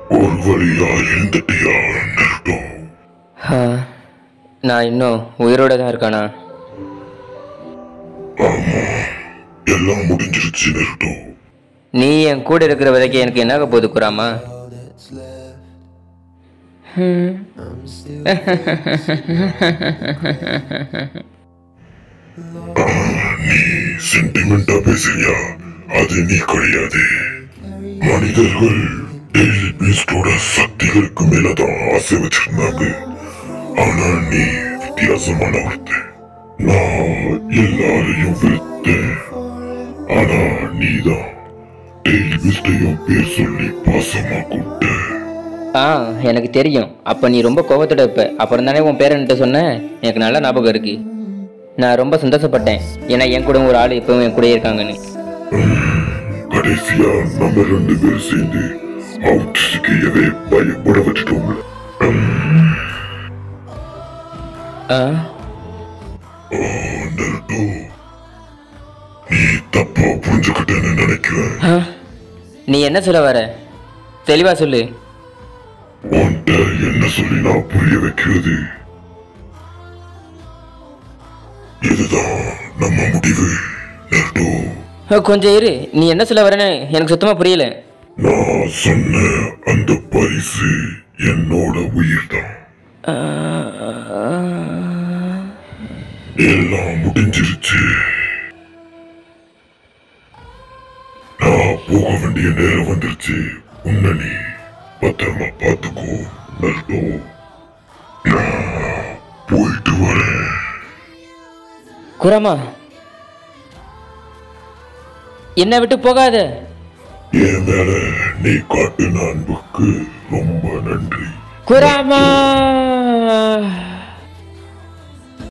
ஒரு வழியா எழுந்துட்டியா நருட்டோ ஆ, நான் இன்னும் உயிரோட தான் இருக்கானா ஆமா எல்லாம் முடிஞ்சிருச்சு நருட்டோ நீ என் கூட இருக்கிற வரைக்கும் எனக்கு என்னாக போகுது குராமா ஹம். நீ சென்டிமெண்டா பேசுறியா அது நீ கிடையாது மனிதர்கள் டெய்லி பீஸ்டோட சக்திகளுக்கு மேலதான் ஆசை வச்சிருந்தாங்க ஆனா நீ வித்தியாசமான ஒருத்தன் நான் எல்லாரையும் வெறுத்தேன் ஆனா நீதான் டெய்லி பீஸ்டையும் பேர் சொல்லி பாசமா கூப்பிட்ட ஆ எனக்கு தெரியும் அப்போ நீ ரொம்ப கோபத்தோட இருப்ப அப்புறம் தானே உன் பேரன்ட்ட சொன்ன எனக்கு நல்ல ஞாபகம் இருக்கு நான் ரொம்ப சந்தோஷப்பட்டேன் ஏன்னா என் கூட ஒரு ஆள் இப்பவும் என் கூட இருக்காங்கன்னு கடைசியா நம்ம ரெண்டு பேரும் சேர்ந்து அவுட் சிக்கையவே பயப்பட வச்சுட்டோம்ல ஆ நருட்டோ நீ தப்பா புரிஞ்சுக்கிட்டேன்னு நினைக்கிறேன் ஆ? நீ என்ன சொல்ல வர தெளிவா சொல்லு உன்கிட்ட என்ன சொல்லி நான் புரிய வைக்கிறது இதுதான் நம்ம முடிவு நருட்டோ ஆ, கொஞ்சம் இரு நீ என்ன சொல்ல வரேன்னு எனக்கு சுத்தமா புரியல நான் சொன்ன அந்த பரிசு என்னோட உயிர் தான் ஆ, எல்லாம் முடிஞ்சிருச்சு நான் போக வேண்டிய நேரம் வந்துருச்சு உன்னை நீ பத்திரமா பார்த்துக்கோ நல்டோ நான் போயிட்டு வரேன் குராமா என்னை விட்டு போகாத என் மேல நீ காட்டின அன்புக்கு ரொம்ப நன்றி குராமா